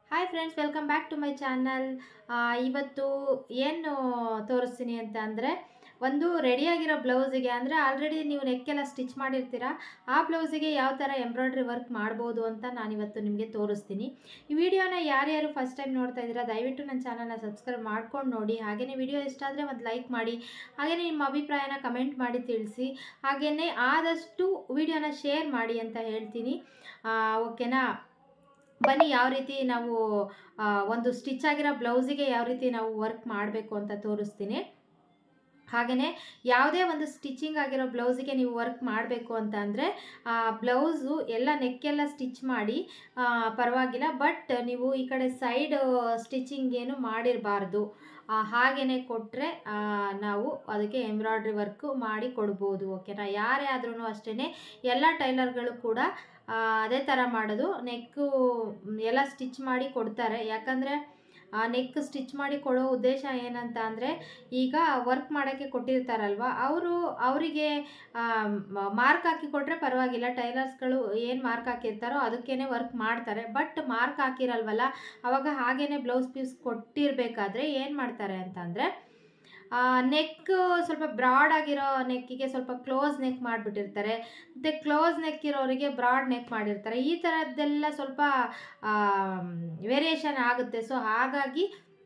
hi friends welcome back to my channel ಇವತ್ತು ಏನು ತೋರಿಸ್ತೀನಿ ಅಂತ ಅಂದರೆ ಒಂದು ರೆಡಿಯಾಗಿರೋ ಬ್ಲೌಸಿಗೆ ಅಂದರೆ ಆಲ್ರೆಡಿ ನೀವು ನೆಕ್ಕೆಲ್ಲ ಸ್ಟಿಚ್ ಮಾಡಿರ್ತೀರ ಆ ಬ್ಲೌಸಿಗೆ ಯಾವ ಥರ ಎಂಬ್ರಾಯ್ಡ್ರಿ ವರ್ಕ್ ಮಾಡ್ಬೋದು ಅಂತ ನಾನಿವತ್ತು ನಿಮಗೆ ತೋರಿಸ್ತೀನಿ ಈ ವಿಡಿಯೋನ ಯಾರ್ಯಾರು ಫಸ್ಟ್ ಟೈಮ್ ನೋಡ್ತಾ ಇದ್ದೀರಾ ದಯವಿಟ್ಟು ನನ್ನ ಚಾನಲ್ನ ಸಬ್ಸ್ಕ್ರೈಬ್ ಮಾಡ್ಕೊಂಡು ನೋಡಿ ಹಾಗೆಯೇ ವಿಡಿಯೋ ಇಷ್ಟ ಆದರೆ ಒಂದು ಲೈಕ್ ಮಾಡಿ ಹಾಗೆಯೇ ನಿಮ್ಮ ಅಭಿಪ್ರಾಯನ ಕಮೆಂಟ್ ಮಾಡಿ ತಿಳಿಸಿ ಹಾಗೆಯೇ ಆದಷ್ಟು ವಿಡಿಯೋನ ಶೇರ್ ಮಾಡಿ ಅಂತ ಹೇಳ್ತೀನಿ ಆ, ಓಕೆನಾ ಬನ್ನಿ ಯಾವ ರೀತಿ ನಾವು ಆ, ಒಂದು ಸ್ಟಿಚ್ ಆಗಿರೋ ಬ್ಲೌಸಿಗೆ ಯಾವ ರೀತಿ ನಾವು ವರ್ಕ್ ಮಾಡಬೇಕು ಅಂತ ತೋರಿಸ್ತೀನಿ ಹಾಗೆಯೇ ಯಾವುದೇ ಒಂದು ಸ್ಟಿಚಿಂಗ್ ಆಗಿರೋ ಬ್ಲೌಸಿಗೆ ನೀವು ವರ್ಕ್ ಮಾಡಬೇಕು ಅಂತ ಅಂದರೆ ಆ ಬ್ಲೌಸು ಎಲ್ಲ ನೆಕ್ಕೆಲ್ಲ ಸ್ಟಿಚ್ ಮಾಡಿ ಆ, ಪರವಾಗಿಲ್ಲ ಬಟ್ ನೀವು ಈ ಕಡೆ ಸೈಡ್ ಸ್ಟಿಚಿಂಗ್ ಏನು ಮಾಡಿರಬಾರ್ದು ಹಾಗೇ ಕೊಟ್ಟರೆ ನಾವು ಅದಕ್ಕೆ ಎಂಬ್ರಾಯ್ಡ್ರಿ ವರ್ಕು ಮಾಡಿ ಕೊಡ್ಬೋದು ಓಕೆನಾ ಯಾರೇ ಆದ್ರೂ ಅಷ್ಟೇ ಎಲ್ಲ ಟೈಲರ್ಗಳು ಕೂಡ ಆ, ಅದೇ ಥರ ಮಾಡೋದು ನೆಕ್ಕು ಎಲ್ಲ ಸ್ಟಿಚ್ ಮಾಡಿ ಕೊಡ್ತಾರೆ ಯಾಕಂದರೆ ನೆಕ್ ಸ್ಟಿಚ್ ಮಾಡಿ ಕೊಡೋ ಉದ್ದೇಶ ಏನಂತ ಅಂದರೆ ಈಗ ವರ್ಕ್ ಮಾಡೋಕ್ಕೆ ಕೊಟ್ಟಿರ್ತಾರಲ್ವ ಅವರು ಅವರಿಗೆ ಮಾರ್ಕ್ ಹಾಕಿ ಕೊಟ್ಟರೆ ಪರವಾಗಿಲ್ಲ ಟೈಲರ್ಸ್ಗಳು ಏನು ಮಾರ್ಕ್ ಹಾಕಿರ್ತಾರೋ ಅದಕ್ಕೇ ವರ್ಕ್ ಮಾಡ್ತಾರೆ ಬಟ್ ಮಾರ್ಕ್ ಹಾಕಿರಲ್ವಲ್ಲ ಅವಾಗ ಹಾಗೇ ಬ್ಲೌಸ್ ಪೀಸ್ ಕೊಟ್ಟಿರಬೇಕಾದ್ರೆ ಏನು ಮಾಡ್ತಾರೆ ಅಂತ ಅಂದರೆ ನೆಕ್ ಸ್ವಲ್ಪ ಬ್ರಾಡ್ ಆಗಿರೋ ನೆಕ್ಕಿಗೆ ಸ್ವಲ್ಪ ಕ್ಲೋಸ್ ನೆಕ್ ಮಾಡಿಬಿಟ್ಟಿರ್ತಾರೆ ಮತ್ತು ಕ್ಲೋಸ್ ನೆಕ್ ಇರೋರಿಗೆ ಬ್ರಾಡ್ ನೆಕ್ ಮಾಡಿರ್ತಾರೆ ಈ ಥರದ್ದೆಲ್ಲ ಸ್ವಲ್ಪ ವೇರಿಯೇಷನ್ ಆಗುತ್ತೆ ಸೊ ಹಾಗಾಗಿ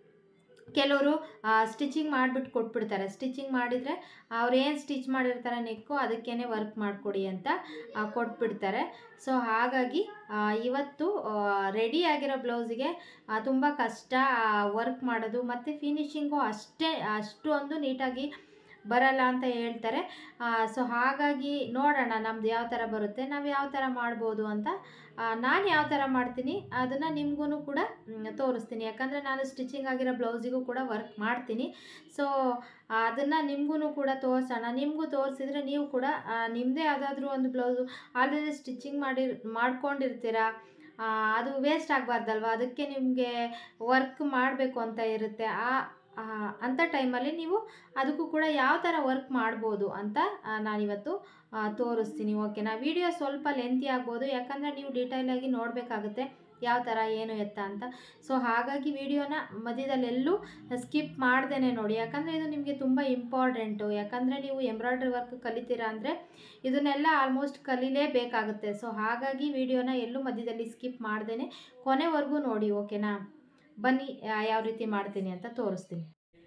ಕೆಲವರು ಸ್ಟಿಚಿಂಗ್ ಮಾಡಿಬಿಟ್ಟು ಕೊಟ್ಬಿಡ್ತಾರೆ ಸ್ಟಿಚಿಂಗ್ ಮಾಡಿದರೆ ಅವ್ರು ಏನು ಸ್ಟಿಚ್ ಮಾಡಿರ್ತಾರೆ ನೆಕ್ಕು ಅದಕ್ಕೇ ವರ್ಕ್ ಮಾಡಿಕೊಡಿ ಅಂತ ಆ, ಕೊಟ್ಬಿಡ್ತಾರೆ ಸೊ ಹಾಗಾಗಿ ಆ, ಇವತ್ತು ರೆಡಿ ಆಗಿರೋ ಬ್ಲೌಸಿಗೆ ತುಂಬ ಕಷ್ಟ ವರ್ಕ್ ಮಾಡೋದು ಮತ್ತು ಫಿನಿಶಿಂಗು ಅಷ್ಟೇ ಅಷ್ಟೊಂದು ನೀಟಾಗಿ ಬರಲ್ಲ ಅಂತ ಹೇಳ್ತಾರೆ ಸೊ ಹಾಗಾಗಿ ನೋಡೋಣ ನಮ್ದು ಯಾವ ಥರ ಬರುತ್ತೆ ನಾವು ಯಾವ ಥರ ಮಾಡ್ಬೋದು ಅಂತ ನಾನು ಯಾವ ಥರ ಮಾಡ್ತೀನಿ ಅದನ್ನು ನಿಮಗೂ ಕೂಡ ಮ್, ತೋರಿಸ್ತೀನಿ ಯಾಕಂದರೆ ನಾನು ಸ್ಟಿಚಿಂಗ್ ಆಗಿರೋ ಬ್ಲೌಸಿಗೂ ಕೂಡ ವರ್ಕ್ ಮಾಡ್ತೀನಿ ಸೊ ಅದನ್ನು ನಿಮಗೂ ಕೂಡ ತೋರಿಸೋಣ ನಿಮಗೂ ತೋರಿಸಿದ್ರೆ ನೀವು ಕೂಡ ಆ, ನಿಮ್ಮದೇ ಯಾವುದಾದ್ರೂ ಒಂದು ಬ್ಲೌಸು ಆಲ್ರೆಡಿ ಸ್ಟಿಚಿಂಗ್ ಮಾಡಿ ಮಾಡ್ಕೊಂಡಿರ್ತೀರ ಆ, ಅದು ವೇಸ್ಟ್ ಆಗಬಾರ್ದಲ್ವ ಅದಕ್ಕೆ ನಿಮಗೆ ವರ್ಕ್ ಮಾಡಬೇಕು ಅಂತ ಇರುತ್ತೆ ಆ ಆ, ಅಂಥ ಟೈಮಲ್ಲಿ ನೀವು ಅದಕ್ಕೂ ಕೂಡ ಯಾವ ಥರ ವರ್ಕ್ ಮಾಡ್ಬೋದು ಅಂತ ಆ, ನಾನಿವತ್ತು ಆ, ತೋರಿಸ್ತೀನಿ ಓಕೆನಾ ವಿಡಿಯೋ ಸ್ವಲ್ಪ ಲೆಂತಿ ಆಗ್ಬೋದು ಯಾಕಂದರೆ ನೀವು ಡೀಟೇಲಾಗಿ ನೋಡಬೇಕಾಗುತ್ತೆ ಯಾವ ಥರ ಏನು ಎತ್ತ ಅಂತ ಸೊ ಹಾಗಾಗಿ ವಿಡಿಯೋನ ಮಧ್ಯದಲ್ಲೆಲ್ಲೂ ಸ್ಕಿಪ್ ಮಾಡ್ದೇ ನೋಡಿ ಯಾಕಂದರೆ ಇದು ನಿಮಗೆ ತುಂಬ ಇಂಪಾರ್ಟೆಂಟು ಯಾಕಂದರೆ ನೀವು ಎಂಬ್ರಾಯ್ಡ್ರಿ ವರ್ಕ್ ಕಲಿತೀರಾ ಅಂದರೆ ಇದನ್ನೆಲ್ಲ ಆಲ್ಮೋಸ್ಟ್ ಕಲೀಲೇಬೇಕಾಗುತ್ತೆ ಸೊ ಹಾಗಾಗಿ ವಿಡಿಯೋನ ಎಲ್ಲೂ ಮಧ್ಯದಲ್ಲಿ ಸ್ಕಿಪ್ ಮಾಡ್ದೇ ಕೊನೆವರೆಗೂ ನೋಡಿ ಓಕೆನಾ ಬನ್ನಿ ಆ, ಯಾವ ರೀತಿ ಮಾಡ್ತೀನಿ ಅಂತ ತೋರಿಸ್ತೀನಿ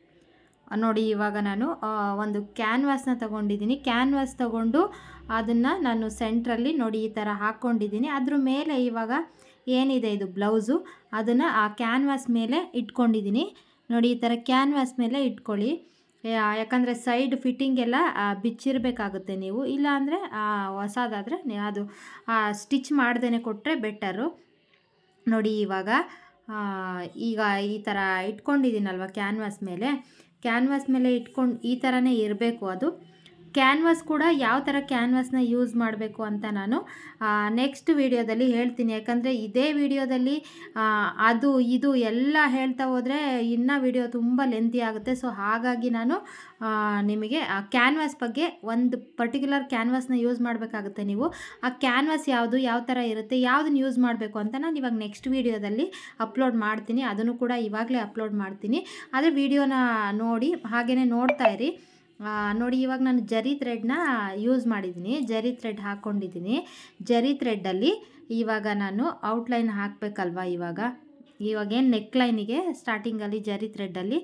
ನೋಡಿ ಇವಾಗ ನಾನು ಆ, ಒಂದು ಕ್ಯಾನ್ವಾಸ್ನ ತಗೊಂಡಿದ್ದೀನಿ ಕ್ಯಾನ್ವಾಸ್ ತಗೊಂಡು ಅದನ್ನು ನಾನು ಸೆಂಟ್ರಲ್ಲಿ ನೋಡಿ ಈ ಥರ ಹಾಕ್ಕೊಂಡಿದ್ದೀನಿ ಅದ್ರ ಮೇಲೆ ಇವಾಗ ಏನಿದೆ ಇದು ಬ್ಲೌಸು ಅದನ್ನು ಆ ಕ್ಯಾನ್ವಾಸ್ ಮೇಲೆ ಇಟ್ಕೊಂಡಿದ್ದೀನಿ ನೋಡಿ ಈ ಥರ ಕ್ಯಾನ್ವಾಸ್ ಮೇಲೆ ಇಟ್ಕೊಳ್ಳಿ ಯಾ- ಯಾಕಂದರೆ ಸೈಡ್ ಫಿಟ್ಟಿಂಗ್ ಎಲ್ಲ ಆ, ಬಿಚ್ಚಿರಬೇಕಾಗುತ್ತೆ ನೀವು ಇಲ್ಲಾಂದರೆ ಹೊಸದಾದರೆ ಅದು ಸ್ಟಿಚ್ ಮಾಡ್ದೇ ಕೊಟ್ಟರೆ ಬೆಟರು ನೋಡಿ ಇವಾಗ ಆ, ಈಗ ಈ ಥರ ಇಟ್ಕೊಂಡಿದ್ದೀನಲ್ವ ಕ್ಯಾನ್ವಾಸ್ ಮೇಲೆ ಕ್ಯಾನ್ವಾಸ್ ಮೇಲೆ ಇಟ್ಕೊಂಡು ಈ ಥರನೇ ಇರಬೇಕು ಅದು ಕ್ಯಾನ್ವಾಸ್ ಕೂಡ ಯಾವ ಥರ ಕ್ಯಾನ್ವಾಸ್ನ ಯೂಸ್ ಮಾಡಬೇಕು ಅಂತ ನಾನು ನೆಕ್ಸ್ಟ್ ವಿಡಿಯೋದಲ್ಲಿ ಹೇಳ್ತೀನಿ ಯಾಕಂದರೆ ಇದೇ ವಿಡಿಯೋದಲ್ಲಿ ಆ, ಅದು ಇದು ಎಲ್ಲ ಹೇಳ್ತಾ ಹೋದರೆ ಇನ್ನೂ ವಿಡಿಯೋ ತುಂಬ ಲೆಂತಿ ಆಗುತ್ತೆ ಸೊ ಹಾಗಾಗಿ ನಾನು ಆ, ನಿಮಗೆ ಆ ಕ್ಯಾನ್ವಾಸ್ ಬಗ್ಗೆ ಒಂದು ಪರ್ಟಿಕ್ಯುಲರ್ ಕ್ಯಾನ್ವಾಸ್ನ ಯೂಸ್ ಮಾಡಬೇಕಾಗುತ್ತೆ ನೀವು ಆ ಕ್ಯಾನ್ವಾಸ್ ಯಾವುದು ಯಾವ ಥರ ಇರುತ್ತೆ ಯಾವುದನ್ನ ಯೂಸ್ ಮಾಡಬೇಕು ಅಂತ ನಾನು ಇವಾಗ ನೆಕ್ಸ್ಟ್ ವೀಡಿಯೋದಲ್ಲಿ ಅಪ್ಲೋಡ್ ಮಾಡ್ತೀನಿ ಅದನ್ನು ಕೂಡ ಇವಾಗಲೇ ಅಪ್ಲೋಡ್ ಮಾಡ್ತೀನಿ ಆದರೆ ವಿಡಿಯೋನ ನೋಡಿ ಹಾಗೆಯೇ ನೋಡ್ತಾ ಇರಿ ಆ, ನೋಡಿ ಇವಾಗ ನಾನು ಜರಿ ಥ್ರೆಡ್ನ ಯೂಸ್ ಮಾಡಿದ್ದೀನಿ ಜರಿ ಥ್ರೆಡ್ ಹಾಕ್ಕೊಂಡಿದ್ದೀನಿ ಜರಿ ಥ್ರೆಡ್ಡಲ್ಲಿ ಇವಾಗ ನಾನು ಔಟ್ಲೈನ್ ಹಾಕಬೇಕಲ್ವ ಇವಾಗ ಇವಾಗೇನು ನೆಕ್ಲೈನಿಗೆ ಸ್ಟಾರ್ಟಿಂಗಲ್ಲಿ ಜರಿ ಥ್ರೆಡ್ಡಲ್ಲಿ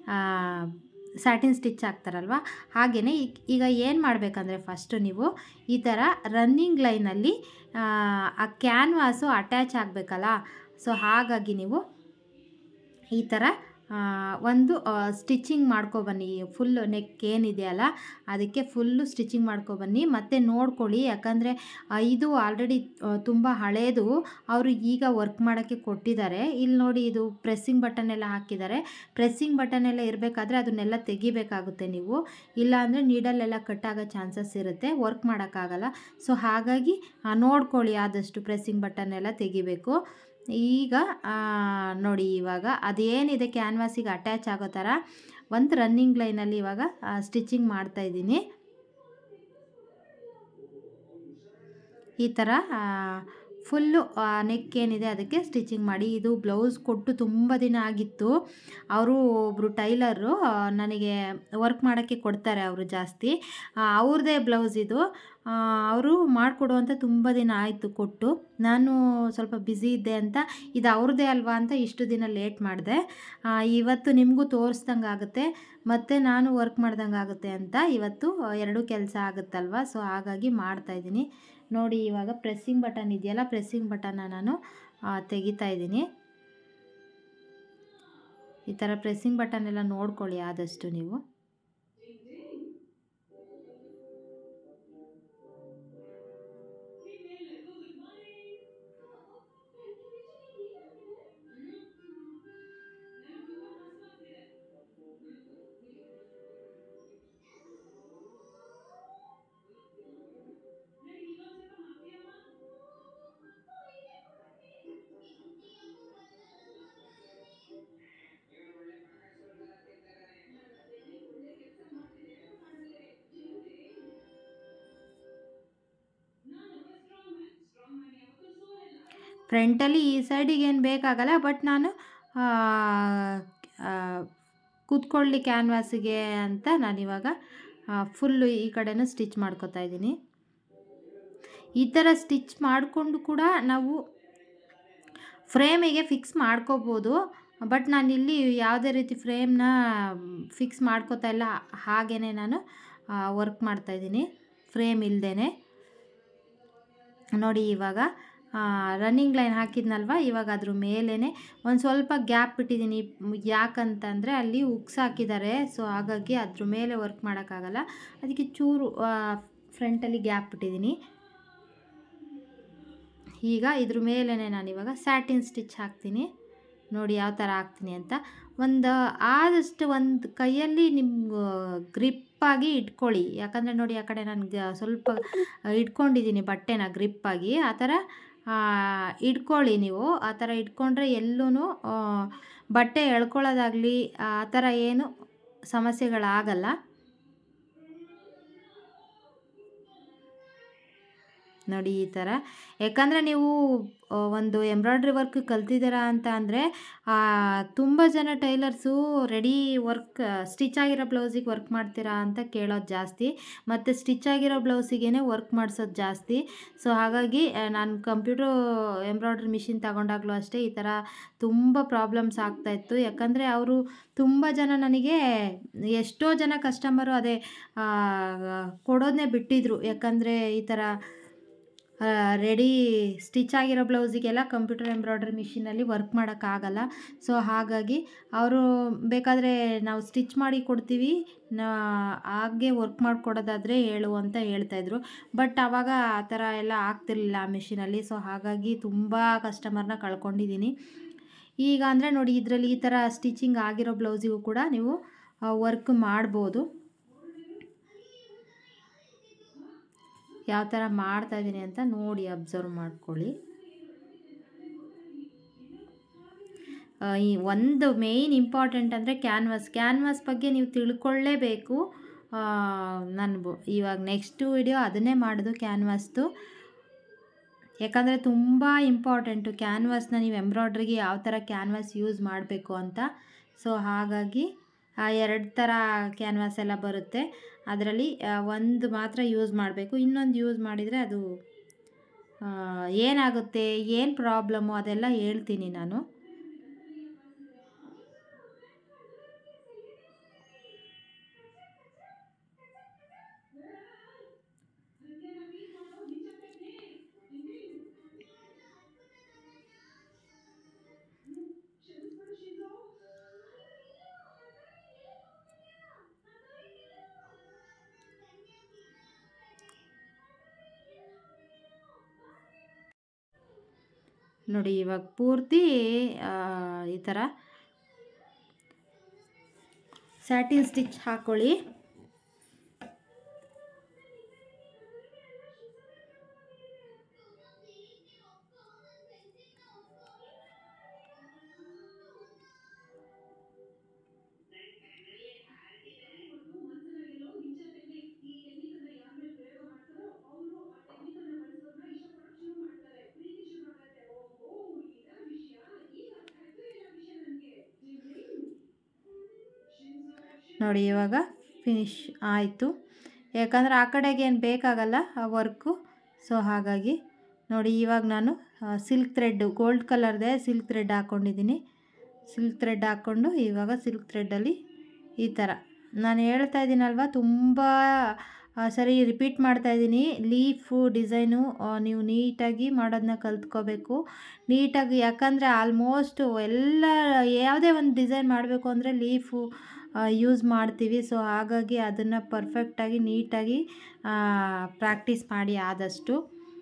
ಸ್ಯಾಟಿನ್ ಸ್ಟಿಚ್ ಹಾಕ್ತಾರಲ್ವ ಹಾಗೆಯೇ ಈಗ ಏನು ಮಾಡಬೇಕಂದ್ರೆ ಫಸ್ಟು ನೀವು ಈ ಥರ ರನ್ನಿಂಗ್ ಲೈನಲ್ಲಿ ಆ ಕ್ಯಾನ್ವಾಸು ಅಟ್ಯಾಚ್ ಆಗಬೇಕಲ್ಲ ಸೊ ಹಾಗಾಗಿ ನೀವು ಈ ಥರ ಆ, ಒಂದು ಸ್ಟಿಚಿಂಗ್ ಮಾಡ್ಕೊಬನ್ನಿ ಫುಲ್ ನೆಕ್ ಏನಿದೆಯಲ್ಲ ಅದಕ್ಕೆ ಫುಲ್ಲು ಸ್ಟಿಚಿಂಗ್ ಮಾಡ್ಕೊಬನ್ನಿ ಮತ್ತು ನೋಡ್ಕೊಳ್ಳಿ ಯಾಕಂದರೆ ಇದು ಆಲ್ರೆಡಿ ತುಂಬ ಹಳೇದು ಅವರು ಈಗ ವರ್ಕ್ ಮಾಡೋಕ್ಕೆ ಕೊಟ್ಟಿದ್ದಾರೆ ಇಲ್ಲಿ ನೋಡಿ ಇದು ಪ್ರೆಸ್ಸಿಂಗ್ ಬಟನ್ ಎಲ್ಲ ಹಾಕಿದ್ದಾರೆ ಪ್ರೆಸ್ಸಿಂಗ್ ಬಟನ್ ಎಲ್ಲ ಇರಬೇಕಾದ್ರೆ ಅದನ್ನೆಲ್ಲ ತೆಗಿಬೇಕಾಗುತ್ತೆ ನೀವು ಇಲ್ಲಾಂದರೆ ನೀಡಲ್ಲೆಲ್ಲ ಕಟ್ ಆಗೋ ಚಾನ್ಸಸ್ ಇರುತ್ತೆ ವರ್ಕ್ ಮಾಡೋಕ್ಕಾಗಲ್ಲ ಸೊ ಹಾಗಾಗಿ ಆ, ನೋಡ್ಕೊಳ್ಳಿ ಆದಷ್ಟು ಪ್ರೆಸ್ಸಿಂಗ್ ಬಟನ್ ಎಲ್ಲ ತೆಗಿಬೇಕು ಈಗ ಆ, ನೋಡಿ ಇವಾಗ ಅದೇನಿದೆ ಕ್ಯಾನ್ವಾಸಿಗೆ ಅಟ್ಯಾಚ್ ಆಗೋ ಥರ ಒಂದು ರನ್ನಿಂಗ್ ಲೈನಲ್ಲಿ ಇವಾಗ ಸ್ಟಿಚಿಂಗ್ ಮಾಡ್ತಾಯಿದ್ದೀನಿ ಈ ಥರ ಫುಲ್ಲು ನೆಕ್ ಏನಿದೆ ಅದಕ್ಕೆ ಸ್ಟಿಚಿಂಗ್ ಮಾಡಿ ಇದು ಬ್ಲೌಸ್ ಕೊಟ್ಟು ತುಂಬ ದಿನ ಆಗಿತ್ತು ಅವರು ಒಬ್ಬರು ಟೈಲರು ನನಗೆ ವರ್ಕ್ ಮಾಡೋಕ್ಕೆ ಕೊಡ್ತಾರೆ ಅವರು ಜಾಸ್ತಿ ಅವ್ರದ್ದೇ ಬ್ಲೌಸ್ ಇದು ಅವರು ಮಾಡಿಕೊಡು ಅಂತ ತುಂಬ ದಿನ ಆಯಿತು ಕೊಟ್ಟು ನಾನು ಸ್ವಲ್ಪ ಬ್ಯುಸಿ ಇದ್ದೆ ಅಂತ ಇದು ಅವ್ರದ್ದೇ ಅಲ್ವಾ ಅಂತ ಇಷ್ಟು ದಿನ ಲೇಟ್ ಮಾಡಿದೆ ಇವತ್ತು ನಿಮಗೂ ತೋರಿಸ್ದಂಗೆ ಆಗುತ್ತೆ ಮತ್ತು ನಾನು ವರ್ಕ್ ಮಾಡ್ದಂಗೆ ಆಗುತ್ತೆ ಅಂತ ಇವತ್ತು ಎರಡೂ ಕೆಲಸ ಆಗುತ್ತಲ್ವ ಸೊ ಹಾಗಾಗಿ ಮಾಡ್ತಾಯಿದ್ದೀನಿ ನೋಡಿ ಇವಾಗ ಪ್ರೆಸ್ಸಿಂಗ್ ಬಟನ್ ಇದೆಯಲ್ಲ ಪ್ರೆಸ್ಸಿಂಗ್ ಬಟನ್ನ ನಾನು ತೆಗಿತಾ ಇದ್ದೀನಿ ಈ ಥರ ಪ್ರೆಸ್ಸಿಂಗ್ ಬಟನ್ ಎಲ್ಲ ನೋಡ್ಕೊಳ್ಳಿ ಆದಷ್ಟು ನೀವು ಫ್ರಂಟಲ್ಲಿ ಈ ಸೈಡಿಗೆ ಏನು ಬೇಕಾಗಲ್ಲ ಬಟ್ ನಾನು ಕೂತ್ಕೊಳ್ಳಿ ಕ್ಯಾನ್ವಾಸಿಗೆ ಅಂತ ನಾನಿವಾಗ ಫುಲ್ಲು ಈ ಕಡೆನೂ ಸ್ಟಿಚ್ ಮಾಡ್ಕೊತಾ ಇದ್ದೀನಿ ಈ ಥರ ಸ್ಟಿಚ್ ಮಾಡಿಕೊಂಡು ಕೂಡ ನಾವು ಫ್ರೇಮಿಗೆ ಫಿಕ್ಸ್ ಮಾಡ್ಕೋಬೋದು ಬಟ್ ನಾನಿಲ್ಲಿ ಯಾವುದೇ ರೀತಿ ಫ್ರೇಮ್ನ ಫಿಕ್ಸ್ ಮಾಡ್ಕೋತಾ ಇಲ್ಲ ಹಾಗೇ ನಾನು ವರ್ಕ್ ಮಾಡ್ತಾಯಿದ್ದೀನಿ ಫ್ರೇಮ್ ಇಲ್ಲದೇ ನೋಡಿ ಇವಾಗ ರನ್ನಿಂಗ್ ಲೈನ್ ಹಾಕಿದ್ನಲ್ವ ಇವಾಗ ಅದ್ರ ಮೇಲೇ ಒಂದು ಸ್ವಲ್ಪ ಗ್ಯಾಪ್ ಬಿಟ್ಟಿದ್ದೀನಿ ಯಾಕಂತಂದರೆ ಅಲ್ಲಿ ಉಕ್ಸ್ ಹಾಕಿದ್ದಾರೆ ಸೊ ಹಾಗಾಗಿ ಅದ್ರ ಮೇಲೆ ವರ್ಕ್ ಮಾಡೋಕ್ಕಾಗಲ್ಲ ಅದಕ್ಕೆ ಚೂರು ಫ್ರಂಟಲ್ಲಿ ಗ್ಯಾಪ್ ಬಿಟ್ಟಿದ್ದೀನಿ ಈಗ ಇದ್ರ ಮೇಲೇ ನಾನು ಇವಾಗ ಸ್ಯಾಟಿನ್ ಸ್ಟಿಚ್ ಹಾಕ್ತೀನಿ ನೋಡಿ ಯಾವ ಥರ ಹಾಕ್ತೀನಿ ಅಂತ ಒಂದು ಆದಷ್ಟು ಒಂದು ಕೈಯಲ್ಲಿ ನಿಮ್ಮ ಗ್ರಿಪ್ಪಾಗಿ ಇಟ್ಕೊಳ್ಳಿ ಯಾಕಂದರೆ ನೋಡಿ ಆ ಕಡೆ ನಾನು ಸ್ವಲ್ಪ ಇಟ್ಕೊಂಡಿದ್ದೀನಿ ಬಟ್ಟೆನ ಗ್ರಿಪ್ಪಾಗಿ ಆ ಥರ ಇಟ್ಕೊಳ್ಳಿ ನೀವು ಆ ಥರ ಇಟ್ಕೊಂಡ್ರೆ ಎಲ್ಲೂ ಬಟ್ಟೆ ಎಳ್ಕೊಳ್ಳೋದಾಗಲಿ ಆ ಥರ ಏನು ಸಮಸ್ಯೆಗಳಾಗಲ್ಲ ನೋಡಿ ಈ ಥರ ಯಾಕಂದರೆ ನೀವು ಒಂದು ಎಂಬ್ರಾಯ್ಡ್ರಿ ವರ್ಕ್ ಕಲ್ತಿದ್ದೀರಾ ಅಂತ ಅಂದರೆ ತುಂಬ ಜನ ಟೈಲರ್ಸು ರೆಡಿ ವರ್ಕ್ ಸ್ಟಿಚ್ ಆಗಿರೋ ಬ್ಲೌಸಿಗೆ ವರ್ಕ್ ಮಾಡ್ತೀರಾ ಅಂತ ಕೇಳೋದು ಜಾಸ್ತಿ ಮತ್ತು ಸ್ಟಿಚ್ ಆಗಿರೋ ಬ್ಲೌಸಿಗೇ ವರ್ಕ್ ಮಾಡಿಸೋದು ಜಾಸ್ತಿ ಸೊ ಹಾಗಾಗಿ ನಾನು ಕಂಪ್ಯೂಟ್ರು ಎಂಬ್ರಾಯ್ಡ್ರಿ ಮಿಷಿನ್ ತಗೊಂಡಾಗಲೂ ಅಷ್ಟೇ ಈ ಥರ ತುಂಬ ಪ್ರಾಬ್ಲಮ್ಸ್ ಆಗ್ತಾಯಿತ್ತು ಯಾಕಂದರೆ ಅವರು ತುಂಬ ಜನ ನನಗೆ ಎಷ್ಟೋ ಜನ ಕಸ್ಟಮರು ಅದೇ ಕೊಡೋದನ್ನೇ ಬಿಟ್ಟಿದ್ರು ಯಾಕಂದರೆ ಈ ಥರ ರೆಡಿ ಸ್ಟಿಚ್ ಆಗಿರೋ ಬ್ಲೌಸಿಗೆಲ್ಲ ಕಂಪ್ಯೂಟರ್ ಎಂಬ್ರಾಯ್ಡ್ರಿ ಮಿಷಿನಲ್ಲಿ ವರ್ಕ್ ಮಾಡೋಕ್ಕಾಗಲ್ಲ ಸೊ ಹಾಗಾಗಿ ಅವರು ಬೇಕಾದರೆ ನಾವು ಸ್ಟಿಚ್ ಮಾಡಿ ಕೊಡ್ತೀವಿ ನಾ ಹಾಗೆ ವರ್ಕ್ ಮಾಡಿಕೊಡೋದಾದರೆ ಹೇಳು ಅಂತ ಹೇಳ್ತಾಯಿದ್ರು ಬಟ್ ಆವಾಗ ಆ ಥರ ಎಲ್ಲ ಆಗ್ತಿರ್ಲಿಲ್ಲ ಆ ಮಿಷಿನಲ್ಲಿ ಸೊ ಹಾಗಾಗಿ ತುಂಬ ಕಸ್ಟಮರ್ನ ಕಳ್ಕೊಂಡಿದ್ದೀನಿ ಈಗ ಅಂದರೆ ನೋಡಿ ಇದರಲ್ಲಿ ಈ ಥರ ಸ್ಟಿಚಿಂಗ್ ಆಗಿರೋ ಬ್ಲೌಸಿಗೂ ಕೂಡ ನೀವು ವರ್ಕ್ ಮಾಡ್ಬೋದು ಯಾವ ಥರ ಮಾಡ್ತಾಯಿದ್ದೀನಿ ಅಂತ ನೋಡಿ ಅಬ್ಸರ್ವ್ ಮಾಡ್ಕೊಳ್ಳಿ ಈ ಒಂದು ಮೇಯ್ನ್ ಇಂಪಾರ್ಟೆಂಟ್ ಅಂದರೆ ಕ್ಯಾನ್ವಾಸ್ ಕ್ಯಾನ್ವಾಸ್ ಬಗ್ಗೆ ನೀವು ತಿಳ್ಕೊಳ್ಳೇಬೇಕು ನಾನು ಇವಾಗ ನೆಕ್ಸ್ಟು ವಿಡಿಯೋ ಅದನ್ನೇ ಮಾಡೋದು ಕ್ಯಾನ್ವಾಸ್ದು ಯಾಕಂದರೆ ತುಂಬ ಇಂಪಾರ್ಟೆಂಟು ಕ್ಯಾನ್ವಾಸ್ನ ನೀವು ಎಂಬ್ರಾಯ್ಡ್ರಿಗೆ ಯಾವ ಥರ ಕ್ಯಾನ್ವಾಸ್ ಯೂಸ್ ಮಾಡಬೇಕು ಅಂತ ಸೊ ಹಾಗಾಗಿ ಎರಡು ಥರ ಕ್ಯಾನ್ವಾಸ್ ಎಲ್ಲ ಬರುತ್ತೆ ಅದರಲ್ಲಿ ಒಂದು ಮಾತ್ರ ಯೂಸ್ ಮಾಡಬೇಕು ಇನ್ನೊಂದು ಯೂಸ್ ಮಾಡಿದರೆ ಅದು ಏನಾಗುತ್ತೆ ಏನು ಪ್ರಾಬ್ಲಮ್ಮು ಅದೆಲ್ಲ ಹೇಳ್ತೀನಿ ನಾನು ನೋಡಿ ಇವಾಗ ಪೂರ್ತಿ ಈ ಥರ ಸ್ಯಾಟಿನ್ ಸ್ಟಿಚ್ ಹಾಕ್ಕೊಳ್ಳಿ ನೋಡಿ ಇವಾಗ ಫಿನಿಶ್ ಆಯಿತು ಯಾಕಂದರೆ ಆ ಕಡೆಗೆ ಏನು ಬೇಕಾಗಲ್ಲ ಆ ವರ್ಕು ಸೊ ಹಾಗಾಗಿ ನೋಡಿ ಇವಾಗ ನಾನು ಸಿಲ್ಕ್ ಥ್ರೆಡ್ಡು ಗೋಲ್ಡ್ ಕಲರ್ದೇ ಸಿಲ್ಕ್ ಥ್ರೆಡ್ ಹಾಕ್ಕೊಂಡಿದ್ದೀನಿ ಸಿಲ್ಕ್ ಥ್ರೆಡ್ ಹಾಕ್ಕೊಂಡು ಇವಾಗ ಸಿಲ್ಕ್ ಥ್ರೆಡ್ಡಲ್ಲಿ ಈ ಥರ ನಾನು ಹೇಳ್ತಾ ಇದ್ದೀನಲ್ವ ತುಂಬ ಆ, ಸರಿ ರಿಪೀಟ್ ಮಾಡ್ತಾ ಇದ್ದೀನಿ ಲೀಫು ಡಿಸೈನು ಆ, ನೀವು ನೀಟಾಗಿ ಮಾಡೋದನ್ನ ಕಲ್ತ್ಕೋಬೇಕು ನೀಟಾಗಿ ಯಾಕಂದರೆ ಆಲ್ಮೋಸ್ಟು ಎಲ್ಲ ಯಾವುದೇ ಒಂದು ಡಿಸೈನ್ ಮಾಡಬೇಕು ಅಂದರೆ ಲೀಫು ಯೂಸ್ ಮಾಡ್ತೀವಿ ಸೊ ಹಾಗಾಗಿ ಅದನ್ನು ಪರ್ಫೆಕ್ಟಾಗಿ ನೀಟಾಗಿ ಪ್ರಾಕ್ಟೀಸ್ ಮಾಡಿ ಆದಷ್ಟು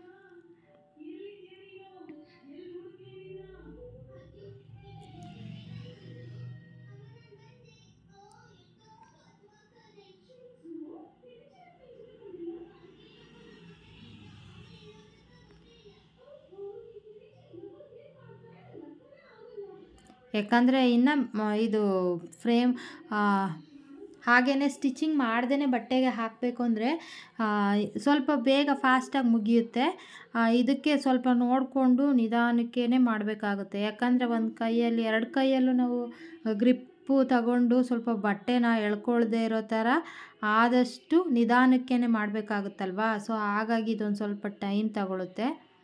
ಯಾಕಂದರೆ ಇನ್ನು ಮ- ಇದು ಫ್ರೇಮ್ ಹಾಗೇ ಸ್ಟಿಚಿಂಗ್ ಮಾಡ್ದೇ ಬಟ್ಟೆಗೆ ಹಾಕಬೇಕು ಅಂದರೆ ಸ್ವಲ್ಪ ಬೇಗ ಫಾಸ್ಟಾಗಿ ಮುಗಿಯುತ್ತೆ ಆ, ಇದಕ್ಕೆ ಸ್ವಲ್ಪ ನೋಡಿಕೊಂಡು ನಿಧಾನಕ್ಕೇ ಮಾಡಬೇಕಾಗುತ್ತೆ ಯಾಕಂದರೆ ಒಂದು ಕೈಯಲ್ಲಿ ಎರಡು ಕೈಯಲ್ಲೂ ನಾವು ಗ್ರಿಪ್ಪು ತಗೊಂಡು ಸ್ವಲ್ಪ ಬಟ್ಟೆನ ಎಳ್ಕೊಳ್ದೇ ಇರೋ ಥರ ಆದಷ್ಟು ನಿಧಾನಕ್ಕೇ ಮಾಡಬೇಕಾಗುತ್ತಲ್ವಾ ಸೊ ಹಾಗಾಗಿ ಇದೊಂದು ಸ್ವಲ್ಪ ಟೈಮ್ ತಗೊಳುತ್ತೆ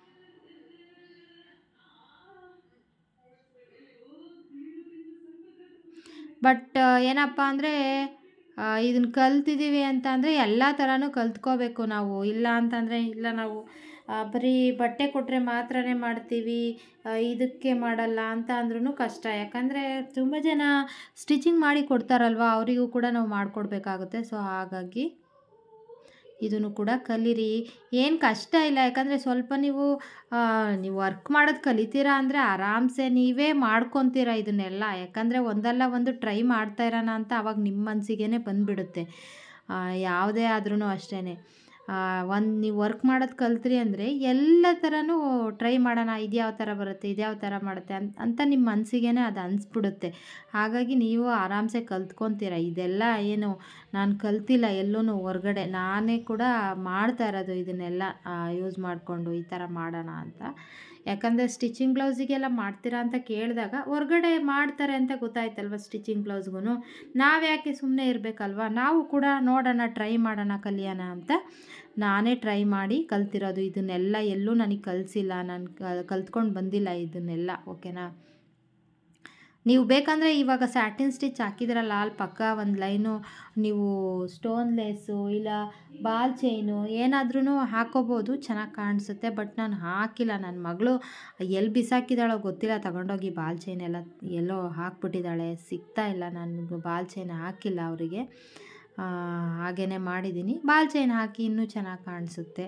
ಬಟ್ ಏನಪ್ಪ ಅಂದರೆ ಇದನ್ನು ಕಲ್ತಿದ್ದೀವಿ ಅಂತ ಅಂದರೆ ಎಲ್ಲ ಥರನೂ ಕಲ್ತ್ಕೋಬೇಕು ನಾವು ಇಲ್ಲ ಅಂತಂದರೆ ಇಲ್ಲ ನಾವು ಆ, ಬರೀ ಬಟ್ಟೆ ಕೊಟ್ಟರೆ ಮಾತ್ರನೇ ಮಾಡ್ತೀವಿ ಆ, ಇದಕ್ಕೆ ಮಾಡಲ್ಲ ಅಂತ ಅಂದ್ರೂ ಕಷ್ಟ ಯಾಕಂದರೆ ತುಂಬ ಜನ ಸ್ಟಿಚಿಂಗ್ ಮಾಡಿ ಕೊಡ್ತಾರಲ್ವ ಅವರಿಗೂ ಕೂಡ ನಾವು ಮಾಡಿಕೊಡ್ಬೇಕಾಗುತ್ತೆ ಸೊ ಹಾಗಾಗಿ ಇದನ್ನು ಕೂಡ ಕಲೀರಿ ಏನು ಕಷ್ಟ ಇಲ್ಲ ಯಾಕಂದರೆ ಸ್ವಲ್ಪ ನೀವು ಆ, ನೀವು ವರ್ಕ್ ಮಾಡೋದು ಕಲಿತೀರಾ ಅಂದರೆ ಆರಾಮ್ಸೆ ನೀವೇ ಮಾಡ್ಕೊತೀರ ಇದನ್ನೆಲ್ಲ ಯಾಕಂದರೆ ಒಂದಲ್ಲ ಒಂದು ಟ್ರೈ ಮಾಡ್ತಾ ಇರೋಣ ಅಂತ ಅವಾಗ ನಿಮ್ಮ ಮನಸ್ಸಿಗೆ ಬಂದುಬಿಡುತ್ತೆ ಯಾವುದೇ ಆದ್ರೂ ಅಷ್ಟೇ ಒಂದು ನೀವು ವರ್ಕ್ ಮಾಡೋದು ಕಲ್ತ್ರಿ ಅಂದರೆ ಎಲ್ಲ ಥರನೂ ಟ್ರೈ ಮಾಡೋಣ ಇದು ಯಾವ ಥರ ಬರುತ್ತೆ ಇದು ಯಾವ ಥರ ಮಾಡುತ್ತೆ ಅಂತ ಅಂತ ನಿಮ್ಮ ಮನಸ್ಸಿಗೆ ಅದು ಅನಿಸ್ಬಿಡುತ್ತೆ ಹಾಗಾಗಿ ನೀವು ಆರಾಮ್ಸೆ ಕಲ್ತ್ಕೊತೀರ ಇದೆಲ್ಲ ಏನು ನಾನು ಕಲ್ತಿಲ್ಲ ಎಲ್ಲೂ ಹೊರ್ಗಡೆ ನಾನೇ ಕೂಡ ಮಾಡ್ತಾ ಇರೋದು ಇದನ್ನೆಲ್ಲ ಯೂಸ್ ಮಾಡಿಕೊಂಡು ಈ ಥರ ಮಾಡೋಣ ಅಂತ ಯಾಕಂದರೆ ಸ್ಟಿಚಿಂಗ್ ಬ್ಲೌಸಿಗೆಲ್ಲ ಮಾಡ್ತೀರಾ ಅಂತ ಕೇಳಿದಾಗ ಹೊರ್ಗಡೆ ಮಾಡ್ತಾರೆ ಅಂತ ಗೊತ್ತಾಯ್ತಲ್ವ ಸ್ಟಿಚಿಂಗ್ ಬ್ಲೌಸ್ಗೂ ನಾವು ಯಾಕೆ ಸುಮ್ಮನೆ ಇರಬೇಕಲ್ವ ನಾವು ಕೂಡ ನೋಡೋಣ ಟ್ರೈ ಮಾಡೋಣ ಕಲಿಯೋಣ ಅಂತ ನಾನೇ ಟ್ರೈ ಮಾಡಿ ಕಲ್ತಿರೋದು ಇದನ್ನೆಲ್ಲ ಎಲ್ಲೂ ನನಗೆ ಕಲಿಸಿಲ್ಲ ನಾನು ಕಲ್ತ್ಕೊಂಡು ಬಂದಿಲ್ಲ ಇದನ್ನೆಲ್ಲ ಓಕೆನಾ ನೀವು ಬೇಕಂದರೆ ಇವಾಗ ಸ್ಯಾಟಿನ್ ಸ್ಟಿಚ್ ಹಾಕಿದ್ರಲ್ಲ ಅಲ್ಲಿ ಪಕ್ಕ ಒಂದು ಲೈನು ನೀವು ಸ್ಟೋನ್ ಲೇಸು ಇಲ್ಲ ಬಾಲ್ ಚೈನು ಏನಾದ್ರೂ ಹಾಕೋಬೋದು ಚೆನ್ನಾಗಿ ಕಾಣಿಸುತ್ತೆ ಬಟ್ ನಾನು ಹಾಕಿಲ್ಲ ನನ್ನ ಮಗಳು ಎಲ್ಲಿ ಬಿಸಾಕಿದಾಳೋ ಗೊತ್ತಿಲ್ಲ ತಗೊಂಡೋಗಿ ಬಾಲ್ ಚೈನ್ ಎಲ್ಲ ಎಲ್ಲೋ ಹಾಕ್ಬಿಟ್ಟಿದ್ದಾಳೆ ಸಿಗ್ತಾ ಇಲ್ಲ ನನಗೆ ಬಾಲ್ ಚೈನ್ ಹಾಕಿಲ್ಲ ಅವರಿಗೆ ಹಾಗೇ ಮಾಡಿದ್ದೀನಿ ಬಾಲ್ ಚೈನ್ ಹಾಕಿ ಇನ್ನೂ ಚೆನ್ನಾಗಿ ಕಾಣಿಸುತ್ತೆ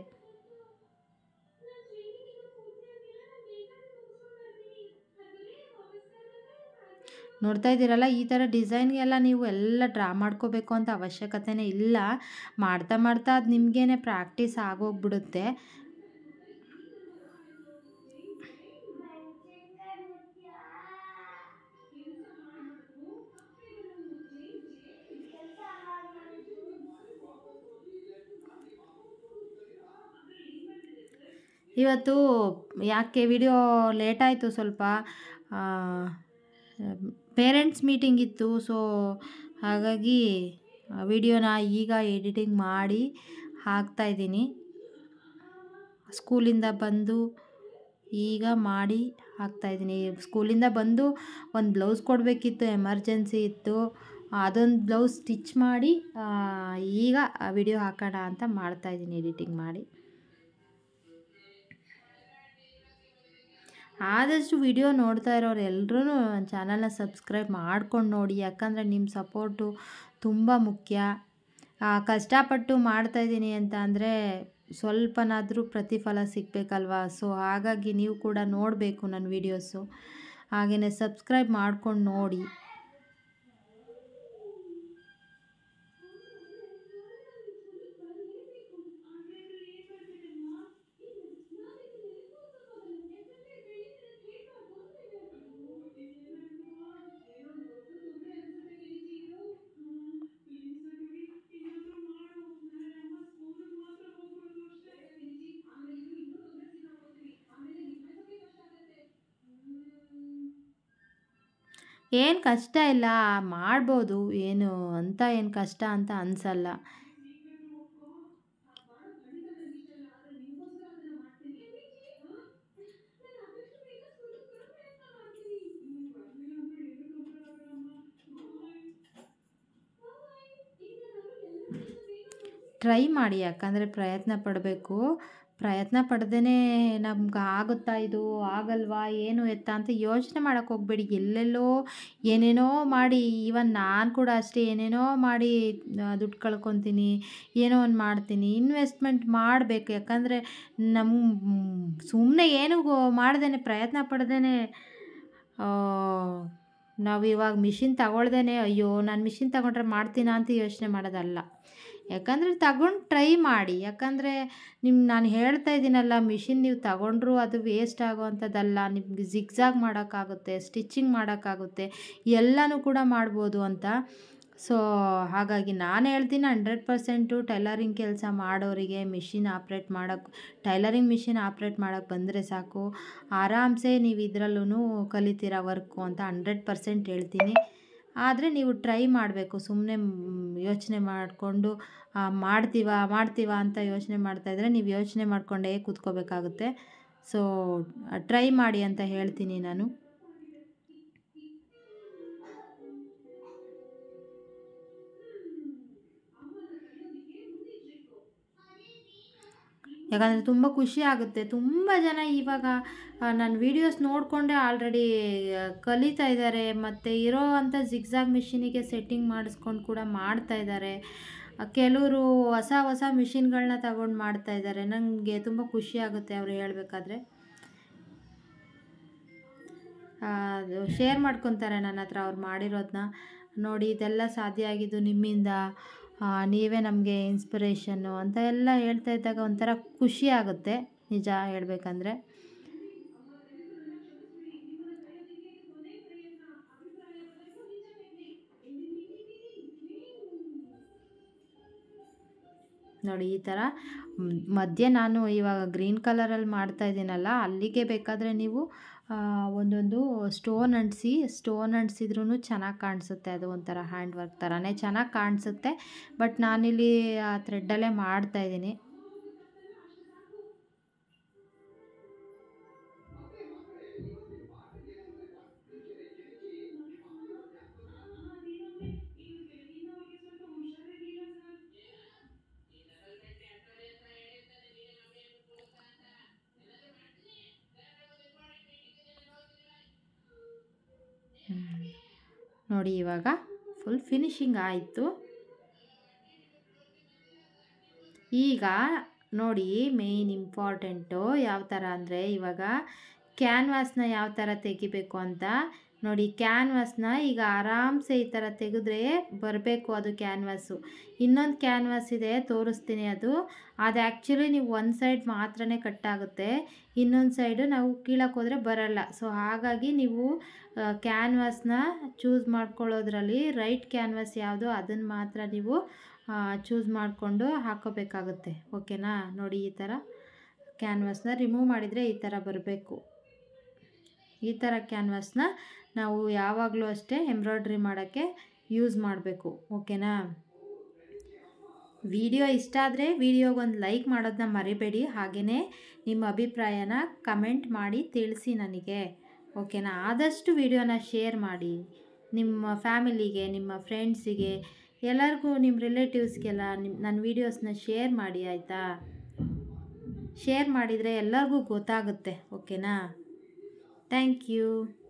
ನೋಡ್ತಾ ಇದ್ದೀರಲ್ಲ ಈ ಥರ ಡಿಸೈನ್ಗೆಲ್ಲ ನೀವು ಎಲ್ಲ ಡ್ರಾ ಮಾಡ್ಕೋಬೇಕು ಅಂತ ಅವಶ್ಯಕತೆನೇ ಇಲ್ಲ ಮಾಡ್ತಾ ಮಾಡ್ತಾ ಅದು ನಿಮಗೇನೆ ಪ್ರಾಕ್ಟೀಸ್ ಆಗೋಗ್ಬಿಡುತ್ತೆ ಇವತ್ತು ಯಾಕೆ ವಿಡಿಯೋ ಲೇಟಾಯಿತು ಸ್ವಲ್ಪ ಪೇರೆಂಟ್ಸ್ ಮೀಟಿಂಗ್ ಇತ್ತು ಸೊ ಹಾಗಾಗಿ ವಿಡಿಯೋನ ಈಗ ಎಡಿಟಿಂಗ್ ಮಾಡಿ ಹಾಕ್ತಾಯಿದ್ದೀನಿ ಸ್ಕೂಲಿಂದ ಬಂದು ಈಗ ಮಾಡಿ ಹಾಕ್ತಾಯಿದ್ದೀನಿ ಸ್ಕೂಲಿಂದ ಬಂದು ಒಂದು ಬ್ಲೌಸ್ ಕೊಡಬೇಕಿತ್ತು ಎಮರ್ಜೆನ್ಸಿ ಇತ್ತು ಅದೊಂದು ಬ್ಲೌಸ್ ಸ್ಟಿಚ್ ಮಾಡಿ ಆ, ಈಗ ವಿಡಿಯೋ ಹಾಕೋಣ ಅಂತ ಮಾಡ್ತಾಯಿದ್ದೀನಿ ಎಡಿಟಿಂಗ್ ಮಾಡಿ ಆದಷ್ಟು ವಿಡಿಯೋ ನೋಡ್ತಾ ಇರೋರು ಎಲ್ಲರೂ ನನ್ನ ಚಾನಲ್ನ ಸಬ್ಸ್ಕ್ರೈಬ್ ಮಾಡ್ಕೊಂಡು ನೋಡಿ ಯಾಕಂದರೆ ನಿಮ್ಮ ಸಪೋರ್ಟು ತುಂಬ ಮುಖ್ಯ ಆ, ಕಷ್ಟಪಟ್ಟು ಮಾಡ್ತಾಯಿದ್ದೀನಿ ಅಂತ ಅಂದರೆ ಸ್ವಲ್ಪನಾದರೂ ಪ್ರತಿಫಲ ಸಿಗಬೇಕಲ್ವಾ ಸೊ ಹಾಗಾಗಿ ನೀವು ಕೂಡ ನೋಡಬೇಕು ನನ್ನ ವೀಡಿಯೋಸು ಹಾಗೆಯೇ ಸಬ್ಸ್ಕ್ರೈಬ್ ಮಾಡ್ಕೊಂಡು ನೋಡಿ ಏನು ಕಷ್ಟ ಇಲ್ಲ ಮಾಡ್ಬೋದು ಏನು ಅಂತ ಏನು ಕಷ್ಟ ಅಂತ ಅನಿಸಲ್ಲ ಟ್ರೈ ಮಾಡಿ ಯಾಕಂದರೆ ಪ್ರಯತ್ನ ಪಡಬೇಕು ಪ್ರಯತ್ನ ಪಡ್ದೇ ನಮ್ಗೆ ಆಗುತ್ತಾ ಇದು ಆಗಲ್ವಾ ಏನು ಎತ್ತ ಅಂತ ಯೋಚನೆ ಮಾಡೋಕ್ಕೆ ಹೋಗಬೇಡಿ ಎಲ್ಲೆಲ್ಲೋ ಏನೇನೋ ಮಾಡಿ ಈವನ್ ನಾನು ಕೂಡ ಅಷ್ಟೇ ಏನೇನೋ ಮಾಡಿ ದುಡ್ಡು ಕಳ್ಕೊತೀನಿ ಏನೋ ಒಂದು ಮಾಡ್ತೀನಿ ಇನ್ವೆಸ್ಟ್ಮೆಂಟ್ ಮಾಡಬೇಕು ಯಾಕಂದರೆ ನಮ್ಮ ಸುಮ್ಮನೆ ಏನು ಮಾಡ್ದೇ ಪ್ರಯತ್ನ ಪಡ್ದೇ ನಾವು ಇವಾಗ ಮಿಷಿನ್ ತಗೊಳ್ದೇ ಅಯ್ಯೋ ನಾನು ಮಿಷಿನ್ ತಗೊಂಡ್ರೆ ಮಾಡ್ತೀನಾ ಅಂತ ಯೋಚನೆ ಮಾಡೋದಲ್ಲ ಯಾಕಂದರೆ ತಗೊಂಡು ಟ್ರೈ ಮಾಡಿ ಯಾಕಂದರೆ ನಿಮ್ಮ ನಾನು ಹೇಳ್ತಾ ಇದ್ದೀನಲ್ಲ ಮಿಷಿನ್ ನೀವು ತಗೊಂಡ್ರೂ ಅದು ವೇಸ್ಟ್ ಆಗೋವಂಥದ್ದಲ್ಲ ನಿಮ್ಗೆ ಜಿಗ್ಜಾಗ್ ಮಾಡೋಕ್ಕಾಗುತ್ತೆ ಸ್ಟಿಚಿಂಗ್ ಮಾಡೋಕ್ಕಾಗುತ್ತೆ ಎಲ್ಲನೂ ಕೂಡ ಮಾಡ್ಬೋದು ಅಂತ ಸೊ ಹಾಗಾಗಿ ನಾನು ಹೇಳ್ತೀನಿ ಹಂಡ್ರೆಡ್ ಪರ್ಸೆಂಟು ಟೈಲರಿಂಗ್ ಕೆಲಸ ಮಾಡೋರಿಗೆ ಮಿಷಿನ್ ಆಪ್ರೇಟ್ ಮಾಡೋಕ್ಕೆ ಟೈಲರಿಂಗ್ ಮಿಷಿನ್ ಆಪ್ರೇಟ್ ಮಾಡೋಕ್ಕೆ ಬಂದರೆ ಸಾಕು ಆರಾಮ್ಸೆ ನೀವು ಇದರಲ್ಲೂ ಕಲಿತೀರ ವರ್ಕು ಅಂತ ಹಂಡ್ರೆಡ್ ಪರ್ಸೆಂಟ್ ಹೇಳ್ತೀನಿ ಆದರೆ ನೀವು ಟ್ರೈ ಮಾಡಬೇಕು ಸುಮ್ಮನೆ ಯೋಚನೆ ಮಾಡಿಕೊಂಡು ಮಾಡ್ತೀವ ಮಾಡ್ತೀವ ಅಂತ ಯೋಚನೆ ಮಾಡ್ತಾಯಿದ್ರೆ ನೀವು ಯೋಚನೆ ಮಾಡಿಕೊಂಡೇ ಕೂತ್ಕೋಬೇಕಾಗುತ್ತೆ ಸೊ ಟ್ರೈ ಮಾಡಿ ಅಂತ ಹೇಳ್ತೀನಿ ನಾನು ಯಾಕಂದರೆ ತುಂಬ ಖುಷಿ ಆಗುತ್ತೆ ತುಂಬ ಜನ ಇವಾಗ ನನ್ನ ವೀಡಿಯೋಸ್ ನೋಡಿಕೊಂಡೇ ಆಲ್ರೆಡಿ ಕಲಿತಾ ಇದ್ದಾರೆ ಮತ್ತು ಇರೋ ಅಂಥ ಜಿಗ್ಜಾಗ್ ಮಿಷಿನಿಗೆ ಸೆಟ್ಟಿಂಗ್ ಮಾಡಿಸ್ಕೊಂಡು ಕೂಡ ಮಾಡ್ತಾ ಇದ್ದಾರೆ ಕೆಲವರು ಹೊಸ ಹೊಸ ಮಿಷಿನ್ಗಳನ್ನ ತಗೊಂಡು ಮಾಡ್ತಾ ಇದ್ದಾರೆ ನನಗೆ ತುಂಬ ಖುಷಿ ಆಗುತ್ತೆ ಅವ್ರು ಹೇಳಬೇಕಾದ್ರೆ ಅದು ಶೇರ್ ಮಾಡ್ಕೊತಾರೆ ನನ್ನ ಹತ್ರ ಅವ್ರು ಮಾಡಿರೋದನ್ನ ನೋಡಿ ಇದೆಲ್ಲ ಸಾಧ್ಯ ಆಗಿದ್ದು ನಿಮ್ಮಿಂದ ನೀವೇ ನಮಗೆ ಇನ್ಸ್ಪಿರೇಷನ್ನು ಅಂತ ಎಲ್ಲ ಹೇಳ್ತಾ ಇದ್ದಾಗ ಒಂಥರ ಖುಷಿ ಆಗುತ್ತೆ ನಿಜ ಹೇಳಬೇಕಂದ್ರೆ ನೋಡಿ ಈ ಥರ ಮಧ್ಯೆ ನಾನು ಇವಾಗ ಗ್ರೀನ್ ಕಲರಲ್ಲಿ ಮಾಡ್ತಾ ಇದ್ದೀನಲ್ಲ ಅಲ್ಲಿಗೆ ಬೇಕಾದರೆ ನೀವು ಒಂದೊಂದು ಸ್ಟೋನ್ ಅಂಟಿಸಿ ಸ್ಟೋನ್ ಅಂಟಿಸಿದ್ರೂ ಚೆನ್ನಾಗಿ ಕಾಣಿಸುತ್ತೆ ಅದು ಒಂಥರ ಹ್ಯಾಂಡ್ ವರ್ಕ್ ಥರನೇ ಚೆನ್ನಾಗಿ ಕಾಣಿಸುತ್ತೆ ಬಟ್ ನಾನಿಲ್ಲಿ ಆ ಥ್ರೆಡ್ಡಲ್ಲೇ ಮಾಡ್ತಾಯಿದ್ದೀನಿ ನೋಡಿ ಇವಾಗ ಫುಲ್ ಫಿನಿಶಿಂಗ್ ಆಯಿತು ಈಗ ನೋಡಿ ಮೇಯ್ನ್ ಇಂಪಾರ್ಟೆಂಟು ಯಾವ ಥರ ಅಂದರೆ ಇವಾಗ ಕ್ಯಾನ್ವಾಸ್ನ ಯಾವ ಥರ ತೆಗಿಬೇಕು ಅಂತ ನೋಡಿ ಕ್ಯಾನ್ವಾಸ್ನ ಈಗ ಆರಾಮ್ಸೆ ಈ ಥರ ತೆಗೆದ್ರೆ ಬರಬೇಕು ಅದು ಕ್ಯಾನ್ವಾಸು ಇನ್ನೊಂದು ಕ್ಯಾನ್ವಾಸ್ ಇದೆ ತೋರಿಸ್ತೀನಿ ಅದು ಅದು ಆ್ಯಕ್ಚುಲಿ ನೀವು ಒಂದು ಸೈಡ್ ಮಾತ್ರನೇ ಕಟ್ಟಾಗುತ್ತೆ ಇನ್ನೊಂದು ಸೈಡು ನಾವು ಕೀಳಕ್ಕೆ ಹೋದರೆ ಬರಲ್ಲ ಸೊ ಹಾಗಾಗಿ ನೀವು ಕ್ಯಾನ್ವಾಸ್ನ ಚೂಸ್ ಮಾಡ್ಕೊಳ್ಳೋದ್ರಲ್ಲಿ ರೈಟ್ ಕ್ಯಾನ್ವಾಸ್ ಯಾವುದು ಅದನ್ನು ಮಾತ್ರ ನೀವು ಚೂಸ್ ಮಾಡಿಕೊಂಡು ಹಾಕೋಬೇಕಾಗುತ್ತೆ ಓಕೆನಾ ನೋಡಿ ಈ ಥರ ಕ್ಯಾನ್ವಾಸ್ನ ರಿಮೂವ್ ಮಾಡಿದರೆ ಈ ಥರ ಬರಬೇಕು ಈ ಥರ ಕ್ಯಾನ್ವಾಸ್ನ ನಾವು ಯಾವಾಗಲೂ ಅಷ್ಟೇ ಎಂಬ್ರಾಯ್ಡ್ರಿ ಮಾಡೋಕ್ಕೆ ಯೂಸ್ ಮಾಡಬೇಕು ಓಕೆನಾ ವಿಡಿಯೋ ಇಷ್ಟ ಆದರೆ ವಿಡಿಯೋಗೊಂದು ಲೈಕ್ ಮಾಡೋದನ್ನ ಮರಿಬೇಡಿ ಹಾಗೆಯೇ ನಿಮ್ಮ ಅಭಿಪ್ರಾಯನ ಕಮೆಂಟ್ ಮಾಡಿ ತಿಳಿಸಿ ನನಗೆ ಓಕೆನಾ ಆದಷ್ಟು ವಿಡಿಯೋನ ಶೇರ್ ಮಾಡಿ ನಿಮ್ಮ ಫ್ಯಾಮಿಲಿಗೆ ನಿಮ್ಮ ಫ್ರೆಂಡ್ಸಿಗೆ ಎಲ್ಲರಿಗೂ ನಿಮ್ಮ ರಿಲೇಟಿವ್ಸ್ಗೆಲ್ಲ ನಿಮ್ಮ ನನ್ನ ವೀಡಿಯೋಸ್ನ ಶೇರ್ ಮಾಡಿ ಆಯಿತಾ ಶೇರ್ ಮಾಡಿದರೆ ಎಲ್ಲರಿಗೂ ಗೊತ್ತಾಗುತ್ತೆ ಓಕೆನಾ ಥ್ಯಾಂಕ್ ಯು